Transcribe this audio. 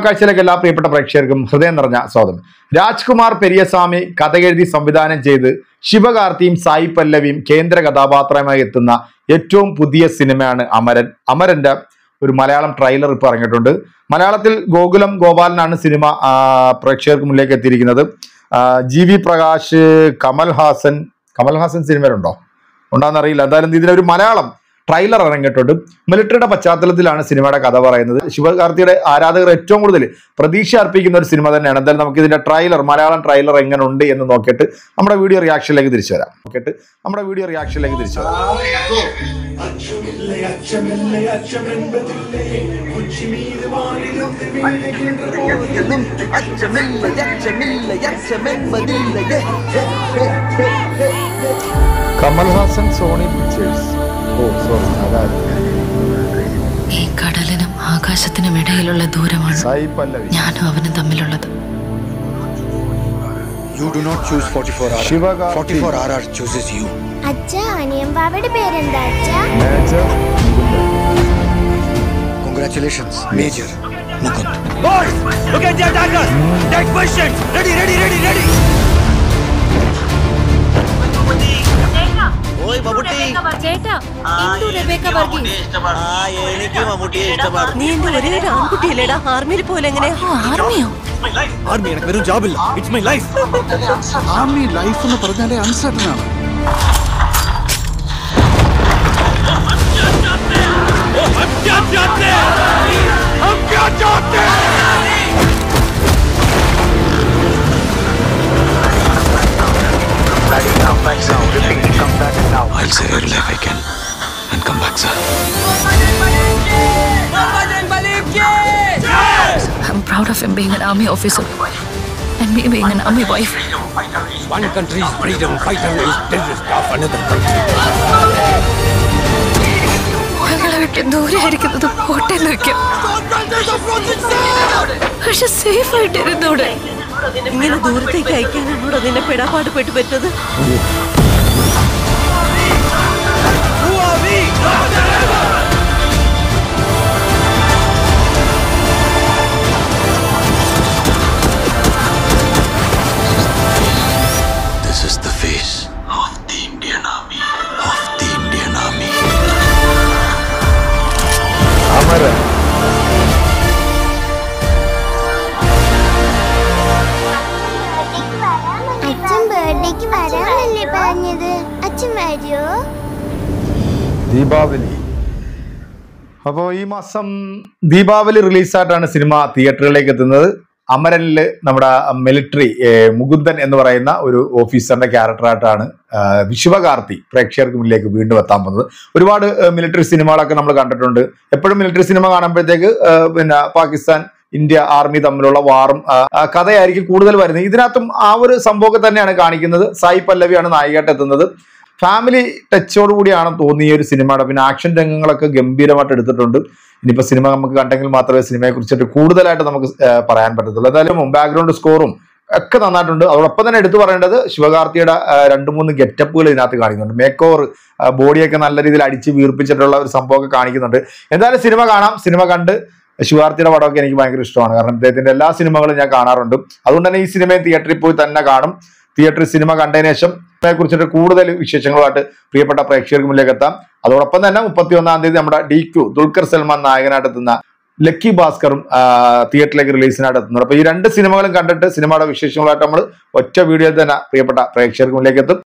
കാഴ്ചയിലേക്ക് എല്ലാ പ്രിയപ്പെട്ട പ്രേക്ഷകർക്കും ഹൃദയം നിറഞ്ഞ സ്വാഗതം രാജ്കുമാർ പെരിയസ്വാമി കഥ എഴുതി സംവിധാനം ചെയ്ത് ശിവകാർത്തിയും സായി പല്ലവിയും കേന്ദ്ര കഥാപാത്രമായി എത്തുന്ന ഏറ്റവും പുതിയ സിനിമയാണ് അമരൻ അമരന്റെ ഒരു മലയാളം ട്രെയിലർ ഇപ്പോൾ ഇറങ്ങിയിട്ടുണ്ട് മലയാളത്തിൽ ഗോകുലം ഗോപാലനാണ് സിനിമ ആ, പ്രേക്ഷകർക്ക് മുന്നിലേക്ക് എത്തിയിരിക്കുന്നത് ആ, ജി വി പ്രകാശ് കമൽ ഹാസൻ കമൽ ഹാസൻ സിനിമയിലുണ്ടോ ഉണ്ടോന്നറിയില്ല എന്തായാലും ഇതിനൊരു മലയാളം ട്രെയിലർ ഇറങ്ങിയിട്ടുണ്ട് മിലിറ്ററിയുടെ പശ്ചാത്തലത്തിലാണ് സിനിമയുടെ കഥ പറയുന്നത് ശിവകാർത്തിയുടെ ആരാധകർ ഏറ്റവും കൂടുതൽ പ്രതീക്ഷ അർപ്പിക്കുന്ന ഒരു സിനിമ തന്നെയാണ് എന്തായാലും നമുക്ക് ഇതിന്റെ ട്രെയിലർ മലയാളം ട്രെയിലർ എങ്ങനെ ഉണ്ട് എന്ന് നോക്കിയിട്ട് നമ്മുടെ വീഡിയോ റിയാക്ഷനിലേക്ക് തിരിച്ചു വരാം നോക്കിയിട്ട് നമ്മുടെ വീഡിയോ റിയാക്ഷനിലേക്ക് തിരിച്ചു വരാം അച്ചമില്ലേ അച്ചമില്ലേ അച്ചമെൻപതില്ലേ കൊച്ചി മീത് വാനിലൊന്ന് വീഴുകിன்ற പോലും അച്ചമില്ല അച്ചമില്ല അച്ചമെന്മതില്ല Kamal Haasan Sony Pictures oh sorry അതായത് ഈ കടലിനും ആകാശത്തിനും ഇടയിലുള്ള ദൂരമാണ് സായി പല്ലവി ഞാനും അവനും തമ്മിലുള്ളത് You do not choose 44 RR. ശിവകാർത്തി. 44 RR chooses you. അച്ഛ അനിയമ്പാവയുടെ പേരെന്താ അച്ഛ major Mukundan. Congratulations, Major Mukund. Boys, look at the attackers. Take position. Ready, ready, ready, ready. ഓയ് മമ്മൂട്ടി ചേട്ടാ ഇന്ദു റെബേക്ക വർഗീസ് ആ എനിക്ക് മമ്മൂട്ടിയെ ഇഷ്ടമാണ് നീ എന്റെ ഒരേ ഒരു ആൺകുട്ടിയല്ലേടാ ആർമിയിൽ പോലെ എങ്ങനെ ഓ ആർമിയോ ആർമി എനിക്ക് വെറും ജോബില്ല it's my life army life എന്ന് പറഞ്ഞാലേ അൺസർട്ടൺ ആണ് I'll save every life I can and come back, sir. I'm proud of him being an army officer and me being an army wife. One country's freedom fighter is terrorist of another country. ഞങ്ങളെ വിട്ട് ദൂരെ ആയിരിക്കുന്നത് പോട്ടെ എന്ന് വെക്കാം പക്ഷെ safe ആയിട്ട് ഇരുന്നൂടെ ഇങ്ങനെ ദൂരത്തേക്ക് അയക്കാനാണോടാ നിന്നെ പെടാപ്പാട് പെട്ട് പറ്റത് This is the face of the Indian Army. Of the Indian Army. Amaran അച്ഛൻ ബർത്ത്ഡേക്ക് വരാനല്ലേ പറഞ്ഞത് അച്ഛൻ വരുമോ ദീപാവലി അപ്പോൾ ഈ മാസം ദീപാവലി റിലീസായിട്ടാണ് സിനിമ തിയേറ്ററുകളിലേക്ക് എത്തുന്നത് അമരനിൽ നമ്മുടെ മിലിറ്ററി മുകുന്ദൻ എന്ന് പറയുന്ന ഒരു ഓഫീസറിന്റെ ക്യാരക്ടറായിട്ടാണ് വിശ്വകാർത്തി പ്രേക്ഷകർക്ക് മുന്നിലേക്ക് വീണ്ടും എത്താൻ പോകുന്നത് ഒരുപാട് മിലിറ്ററി സിനിമകളൊക്കെ നമ്മൾ കണ്ടിട്ടുണ്ട് എപ്പോഴും മിലിറ്ററി സിനിമ കാണുമ്പോഴത്തേക്ക് ആ, പിന്നെ പാകിസ്ഥാൻ ഇന്ത്യ ആർമി തമ്മിലുള്ള വാറും ആ, ആ, കഥയായിരിക്കും കൂടുതൽ വരുന്നത് ഇതിനകത്തും ആ ഒരു സംഭവമൊക്കെ തന്നെയാണ് കാണിക്കുന്നത് സായി പല്ലവിയാണ് നായികയായിട്ട് എത്തുന്നത് ഫാമിലി ടച്ചോട് കൂടിയാണ് തോന്നിയ ഒരു സിനിമയുടെ പിന്നെ ആക്ഷൻ രംഗങ്ങളൊക്കെ ഗംഭീരമായിട്ട് എടുത്തിട്ടുണ്ട് ഇനിയിപ്പോൾ സിനിമ നമുക്ക് കണ്ടെങ്കിൽ മാത്രമേ സിനിമയെ കുറിച്ചിട്ട് കൂടുതലായിട്ട് നമുക്ക് ആ, പറയാൻ പറ്റത്തുള്ളൂ എന്തായാലും ബാക്ക്ഗ്രൗണ്ട് സ്കോറും ഒക്കെ നന്നായിട്ടുണ്ട് അതോടൊപ്പം തന്നെ എടുത്തു പറയേണ്ടത് ശിവകാർത്തിയുടെ ആ, രണ്ട് മൂന്ന് ഗെറ്റപ്പുകൾ ഇതിനകത്ത് കാണിക്കുന്നുണ്ട് മേക്ക് ഓവർ ബോഡിയൊക്കെ നല്ല രീതിയിൽ അടിച്ച് വീർപ്പിച്ചിട്ടുള്ള ഒരു സംഭവമൊക്കെ കാണിക്കുന്നുണ്ട് എന്തായാലും സിനിമ കാണാം സിനിമ കണ്ട് ശിവാർത്തിയുടെ പടമൊക്കെ എനിക്ക് ഭയങ്കര ഇഷ്ടമാണ് കാരണം ഇദ്ദേഹത്തിന്റെ എല്ലാ സിനിമകളും ഞാൻ കാണാറുണ്ട് അതുകൊണ്ട് തന്നെ ഈ സിനിമയെ തിയേറ്ററിൽ പോയി തന്നെ കാണും തിയേറ്ററിൽ സിനിമ കണ്ടതിന് ശേഷം ഇതിനെ കുറിച്ചിട്ട് കൂടുതൽ വിശേഷങ്ങളുമായിട്ട് പ്രിയപ്പെട്ട പ്രേക്ഷകർക്ക് മുന്നിലേക്ക് എത്താം അതോടൊപ്പം തന്നെ മുപ്പത്തി ഒന്നാം തീയതി നമ്മുടെ ഡി ക്യു ദുൽഖർ സൽമാൻ നായകനായിട്ട് എത്തുന്ന ലക്കി ഭാസ്കറും ആ, തിയേറ്ററിലേക്ക് റിലീസിനായിട്ട് എത്തുന്നുണ്ട് അപ്പൊ ഈ രണ്ട് സിനിമകളും കണ്ടിട്ട് സിനിമയുടെ വിശേഷങ്ങളായിട്ട് നമ്മൾ ഒറ്റ വീഡിയോയിൽ തന്നെ പ്രിയപ്പെട്ട പ്രേക്ഷകർക്ക് മുന്നിലേക്ക് എത്തും